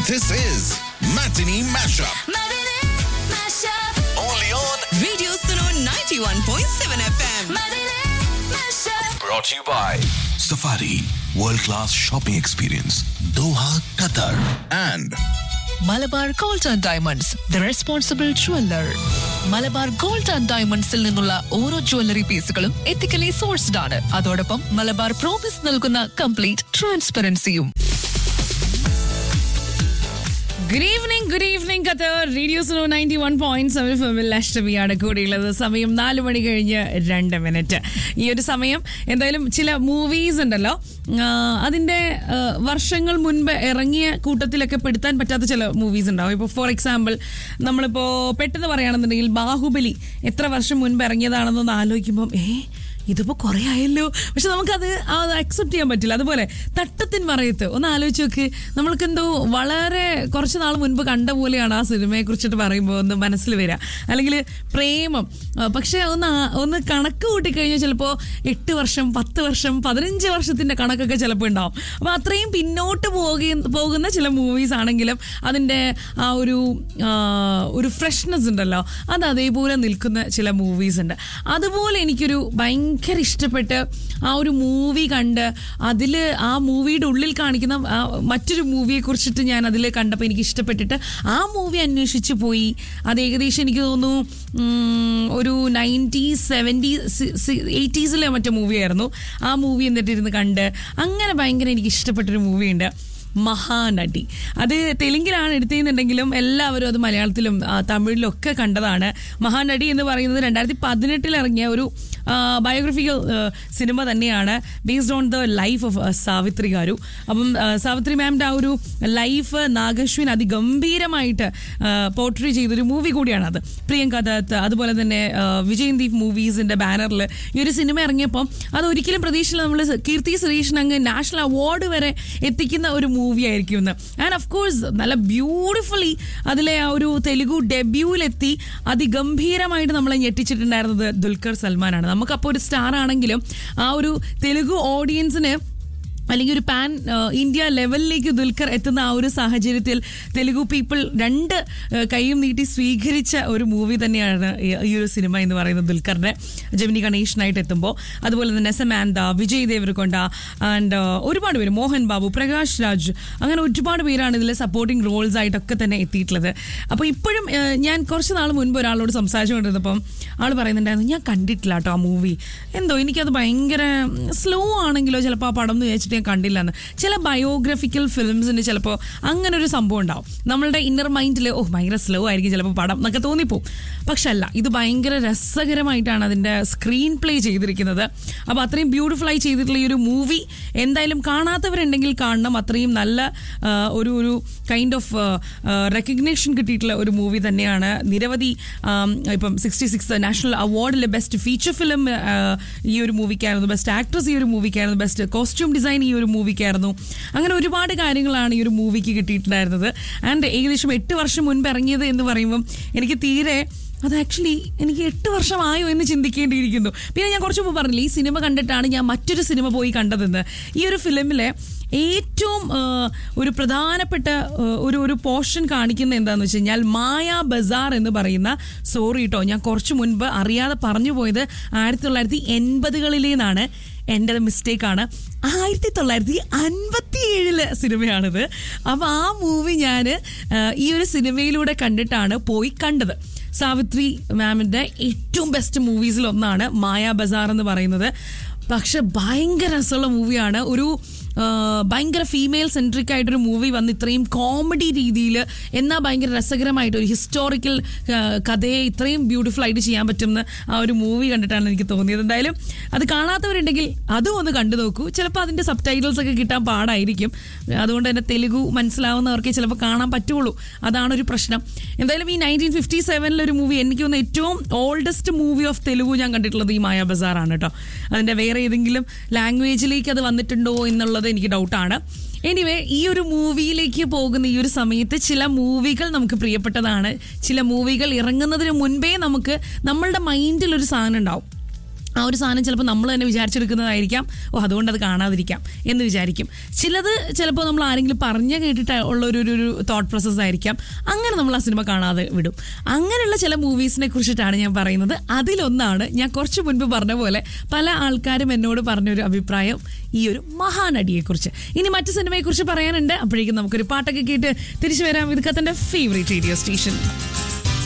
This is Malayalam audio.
This is Matinee Mashup. Matinee Mashup. Only on. Radio Suno 91.7 FM. Matinee Mashup. Brought to you by Safari World Class Shopping Experience, Doha, Qatar. And Malabar gold and diamonds the responsible jeweller Malabar gold and ഡയമണ്ട്സിൽ നിന്നുള്ള ഓരോ ജ്വല്ലറി പീസുകളും എത്തിക്കലി സോഴ്സ്ഡ് ആണ് അതോടൊപ്പം മലബാർ പ്രോമിസ് നൽകുന്ന കംപ്ലീറ്റ് ട്രാൻസ്പെറൻസിയും good evening good evening Qatar radio സ്ലോ നയൻറ്റി വൺ പോയിന്റ് സെവൻ ഫിമിൽ അഷ്ടമിയാണ് കൂടിയുള്ളത് സമയം നാല് മണി കഴിഞ്ഞ് രണ്ട് മിനിറ്റ് ഈ ഒരു സമയം എന്തായാലും ചില മൂവീസ് ഉണ്ടല്ലോ ആ, അതിന്റെ ആ, വർഷങ്ങൾ മുൻപ് ഇറങ്ങിയ കൂട്ടത്തിലൊക്കെ പെടുത്താൻ പറ്റാത്ത ചില മൂവീസ് ഉണ്ടാവും ഇപ്പോൾ ഫോർ എക്സാമ്പിൾ നമ്മളിപ്പോൾ പെട്ടെന്ന് പറയുകയാണെന്നുണ്ടെങ്കിൽ ബാഹുബലി എത്ര വർഷം മുൻപ് ഇറങ്ങിയതാണെന്നൊന്ന് ആലോചിക്കുമ്പം ഏ ഇതിപ്പോ കുറെ ആയല്ലോ പക്ഷെ നമുക്കത് അത് അക്സെപ്റ്റ് ചെയ്യാൻ പറ്റില്ല അതുപോലെ തട്ടത്തിൻ മറയത്ത് ഒന്ന് ആലോചിച്ച് നോക്ക് നമ്മൾക്ക് എന്തോ വളരെ കുറച്ച് നാൾ മുൻപ് കണ്ട പോലെയാണ് ആ സിനിമയെ കുറിച്ചിട്ട് പറയുമ്പോൾ ഒന്ന് മനസ്സിൽ വരിക അല്ലെങ്കിൽ പ്രേമം ആ, പക്ഷെ ഒന്ന് ആ- ഒന്ന് കണക്ക് കൂട്ടിക്കഴിഞ്ഞാൽ ചിലപ്പോൾ എട്ട് വർഷം പത്ത് വർഷം പതിനഞ്ച് വർഷത്തിന്റെ കണക്കൊക്കെ ചിലപ്പോൾ ഉണ്ടാവും അപ്പോൾ അത്രയും പിന്നോട്ട് പോകുന്ന പോകുന്ന ചില മൂവീസ് ആണെങ്കിലും അതിൻ്റെ ആ ഒരു ആ, ഒരു ഫ്രഷ്നെസ് ഉണ്ടല്ലോ അത് അതേപോലെ നിൽക്കുന്ന ചില മൂവീസ് ഉണ്ട് അതുപോലെ എനിക്കൊരു ഭയങ്കര ഇഷ്ടപ്പെട്ട് ആ ഒരു മൂവി കണ്ട് അതിൽ ആ മൂവിയുടെ ഉള്ളിൽ കാണിക്കുന്ന ആ മറ്റൊരു മൂവിയെ കുറിച്ചിട്ട് ഞാൻ അതിൽ കണ്ടപ്പോൾ എനിക്ക് ഇഷ്ടപ്പെട്ടിട്ട് ആ മൂവി അന്വേഷിച്ച് പോയി അത് ഏകദേശം എനിക്ക് തോന്നുന്നു ഉം, ഒരു നയൻറ്റീസ് സെവൻറ്റി എയ്റ്റീസിലെ മറ്റേ മൂവിയായിരുന്നു ആ മൂവി എന്നിട്ടിരുന്ന് കണ്ട് അങ്ങനെ ഭയങ്കര എനിക്ക് ഇഷ്ടപ്പെട്ടൊരു മൂവിയുണ്ട് മഹാനടി അത് തെലുങ്കിലാണ് എടുത്തിരുന്നുണ്ടെങ്കിലും എല്ലാവരും അത് മലയാളത്തിലും ആ, തമിഴിലും ഒക്കെ കണ്ടതാണ് മഹാനടി എന്ന് പറയുന്നത് രണ്ടായിരത്തി പതിനെട്ടിൽ ഇറങ്ങിയ ഒരു ബയോഗ്രഫിക്കൽ സിനിമ തന്നെയാണ് based on the life of Savitri garu അപ്പം ആ, സാവിത്രി മാമിൻ്റെ ആ ഒരു ലൈഫ് നാഗശ്വിൻ അതിഗംഭീരമായിട്ട് പോർട്രേ ചെയ്തൊരു മൂവി കൂടിയാണ് അത് പ്രിയങ്ക ദത്ത് അതുപോലെ തന്നെ ആ, വിജയൻ ദീപ് മൂവീസിന്റെ ബാനറിൽ ഈ ഒരു സിനിമ ഇറങ്ങിയപ്പോൾ അത് ഒരിക്കലും പ്രതീക്ഷയില്ല നമ്മൾ കീർത്തി സുരേഷിന് അങ്ങ് നാഷണൽ അവാർഡ് വരെ എത്തിക്കുന്ന ഒരു മൂവി ആയിരിക്കും എന്ന് ആൻഡ് ഓഫ് കോഴ്സ് നല്ല ബ്യൂട്ടിഫുള്ളി അതിലെ ആ ഒരു തെലുഗു ഡെബ്യൂവിലെത്തി അതിഗംഭീരമായിട്ട് നമ്മളെ ഞെട്ടിച്ചിട്ടുണ്ടായിരുന്നത് ദുൽഖർ സൽമാനാണ് നമുക്കപ്പോൾ ഒരു സ്റ്റാർ ആണെങ്കിലും ആ ഒരു തെലുഗു ഓഡിയൻസിന് അല്ലെങ്കിൽ ഒരു പാൻ ഏഹ്, ഇന്ത്യ ലെവലിലേക്ക് ദുൽഖർ എത്തുന്ന ആ ഒരു സാഹചര്യത്തിൽ തെലുഗു പീപ്പിൾ രണ്ട് ഏഹ്, കൈയും നീട്ടി സ്വീകരിച്ച ഒരു മൂവി തന്നെയാണ് ഈ ഈ ഒരു സിനിമ എന്ന് പറയുന്നത് ദുൽഖറിന്റെ ജമിനി ഗണേഷനായിട്ട് എത്തുമ്പോൾ അതുപോലെ തന്നെ സമാന്ത വിജയ് ദേവരകൊണ്ട ആൻഡ് ഒരുപാട് പേര് മോഹൻ ബാബു പ്രകാശ് രാജ് അങ്ങനെ ഒരുപാട് പേരാണ് ഇതിൽ സപ്പോർട്ടിംഗ് റോൾസ് ആയിട്ടൊക്കെ തന്നെ എത്തിയിട്ടുള്ളത് അപ്പോൾ ഇപ്പോഴും ഏഹ്, ഞാൻ കുറച്ച് നാൾ മുൻപ് ഒരാളോട് സംസാരിച്ചുകൊണ്ടിരുന്നപ്പം ആൾ പറയുന്നുണ്ടായിരുന്നു ഞാൻ കണ്ടിട്ടില്ല കേട്ടോ ആ മൂവി എന്തോ എനിക്കത് ഭയങ്കര സ്ലോ ആണെങ്കിലോ ചിലപ്പോൾ ആ പടം എന്ന് വിചാരിച്ചിട്ട് ഞാൻ കണ്ടില്ല എന്ന് ചില ബയോഗ്രഫിക്കൽ ഫിലിംസിന് ചിലപ്പോൾ അങ്ങനെ ഒരു സംഭവം ഉണ്ടാവും നമ്മളുടെ ഇന്നർ മൈൻഡിൽ ഓ ഭയങ്കര സ്ലോ ആയിരിക്കും ചിലപ്പോൾ പടം എന്നൊക്കെ തോന്നിപ്പോവും പക്ഷെ അല്ല ഇത് ഭയങ്കര രസകരമായിട്ടാണ് അതിൻ്റെ സ്ക്രീൻ പ്ലേ ചെയ്തിരിക്കുന്നത് അപ്പോൾ അത്രയും ബ്യൂട്ടിഫുൾ ആയി ചെയ്തിട്ടുള്ള ഈ ഒരു മൂവി എന്തായാലും കാണാത്തവരുണ്ടെങ്കിൽ കാണണം അത്രയും നല്ല ആ, ഒരു ഒരു കൈൻഡ് ഓഫ് റെക്കഗ്നേഷൻ കിട്ടിയിട്ടുള്ള ഒരു മൂവി തന്നെയാണ് നിരവധി ആം, ഇപ്പം സിക്സ്റ്റി സിക്സ് നാഷണൽ അവാർഡിലെ ബെസ്റ്റ് ഫീച്ചർ ഫിലിം ഈ ഒരു മൂവിക്കായിരുന്നു ബെസ്റ്റ് ആക്ട്രസ് ഈ ഒരു മൂവിക്കായിരുന്നു ബെസ്റ്റ് കോസ്റ്റ്യൂം ഡിസൈൻ ഈ ഒരു മൂവിക്കായിരുന്നു അങ്ങനെ ഒരുപാട് കാര്യങ്ങളാണ് ഈ ഒരു മൂവിക്ക് കിട്ടിയിട്ടുണ്ടായിരുന്നത് ആൻഡ് ഏകദേശം എട്ട് വർഷം മുൻപ് ഇറങ്ങിയത് എന്ന് പറയുമ്പം എനിക്ക് തീരെ അത് ആക്ച്വലി എനിക്ക് എട്ട് വർഷമായോ എന്ന് ചിന്തിക്കേണ്ടിയിരിക്കുന്നു പിന്നെ ഞാൻ കുറച്ച് മുമ്പ് പറഞ്ഞില്ലേ ഈ സിനിമ കണ്ടിട്ടാണ് ഞാൻ മറ്റൊരു സിനിമ പോയി കണ്ടതെന്ന് ഈ ഒരു ഫിലിമിലെ ഏറ്റവും ആ, ഒരു പ്രധാനപ്പെട്ട ആ, ഒരു ഒരു പോർഷൻ കാണിക്കുന്ന എന്താണെന്ന് വെച്ച് കഴിഞ്ഞാൽ മായ ബസാർ എന്ന് പറയുന്ന സോറി കേട്ടോ ഞാൻ കുറച്ച് മുൻപ് അറിയാതെ പറഞ്ഞു പോയത് ആയിരത്തി തൊള്ളായിരത്തി എൺപതുകളിലേന്നാണ് എൻ്റെ മിസ്റ്റേക്കാണ് ആയിരത്തി തൊള്ളായിരത്തി അൻപത്തി ഏഴിലെ സിനിമയാണിത് അപ്പോൾ ആ മൂവി ഞാൻ ഈ ഒരു സിനിമയിലൂടെ കണ്ടിട്ടാണ് പോയി കണ്ടത് സാവിത്രി മാമിൻ്റെ ഏറ്റവും ബെസ്റ്റ് മൂവീസിൽ ഒന്നാണ് മായ ബസാർ എന്ന് പറയുന്നത് പക്ഷെ ഭയങ്കര രസമുള്ള മൂവിയാണ് ഒരു ആ, ഭയങ്കര ഫീമെയിൽ സെൻട്രിക് ആയിട്ടൊരു മൂവി വന്ന് ഇത്രയും കോമഡി രീതിയിൽ എന്നാൽ ഭയങ്കര രസകരമായിട്ട് ഒരു ഹിസ്റ്റോറിക്കൽ കഥയെ ഇത്രയും ബ്യൂട്ടിഫുൾ ആയിട്ട് ചെയ്യാൻ പറ്റുമെന്ന് ആ ഒരു മൂവി കണ്ടിട്ടാണ് എനിക്ക് തോന്നിയത് എന്തായാലും അത് കാണാത്തവരുണ്ടെങ്കിൽ അതും ഒന്ന് കണ്ടു നോക്കൂ ചിലപ്പോൾ അതിൻ്റെ സബ് ടൈറ്റിൽസ് ഒക്കെ കിട്ടാൻ പാടായിരിക്കും അതുകൊണ്ട് തന്നെ തെലുഗു മനസ്സിലാവുന്നവർക്ക് ചിലപ്പോൾ കാണാൻ പറ്റുള്ളൂ അതാണ് ഒരു പ്രശ്നം എന്തായാലും ഈ നയൻറ്റീൻ ഫിഫ്റ്റി സെവനിലൊരു മൂവി എനിക്ക് തോന്നുന്നു ഏറ്റവും ഓൾഡസ്റ്റ് മൂവി ഓഫ് തെലുഗു ഞാൻ കണ്ടിട്ടുള്ളത് ഈ മായ ബസാറാണ് കേട്ടോ അതിൻ്റെ വേറെ ഏതെങ്കിലും ലാംഗ്വേജിലേക്ക് അത് വന്നിട്ടുണ്ടോ എന്നുള്ളത് എനിക്ക് ഡൗട്ടാണ് എനിവേ ഈ ഒരു മൂവിയിലേക്ക് പോകുന്ന ഈ ഒരു സമയത്ത് ചില മൂവികൾ നമുക്ക് പ്രിയപ്പെട്ടതാണ് ചില മൂവികൾ ഇറങ്ങുന്നതിന് മുൻപേ നമുക്ക് നമ്മളുടെ മൈൻഡിൽ ഒരു സാധനം ഉണ്ടാവും ആ ഒരു സാധനം ചിലപ്പോൾ നമ്മൾ തന്നെ വിചാരിച്ചെടുക്കുന്നതായിരിക്കാം ഓ അതുകൊണ്ട് അത് കാണാതിരിക്കാം എന്ന് വിചാരിക്കും ചിലത് ചിലപ്പോൾ നമ്മൾ ആരെങ്കിലും പറഞ്ഞ കേട്ടിട്ട് ഉള്ള ഒരു ഒരു- ഒരു തോട്ട് പ്രോസസ് ആയിരിക്കാം അങ്ങനെ നമ്മൾ ആ സിനിമ കാണാതെ വിടും അങ്ങനെയുള്ള ചില മൂവീസിനെ കുറിച്ചിട്ടാണ് ഞാൻ പറയുന്നത് അതിലൊന്നാണ് ഞാൻ കുറച്ച് മുൻപ് പറഞ്ഞ പോലെ പല ആൾക്കാരും എന്നോട് പറഞ്ഞൊരു അഭിപ്രായം ഈ ഒരു മഹാനടിയെക്കുറിച്ച് ഇനി മറ്റു സിനിമയെക്കുറിച്ച് പറയാനുണ്ട് അപ്പോഴേക്കും നമുക്കൊരു പാട്ടൊക്കെ കേട്ട് തിരിച്ചു വരാം ഇത് കത്തൻ്റെ ഫേവറേറ്റ് റേഡിയോ സ്റ്റേഷൻ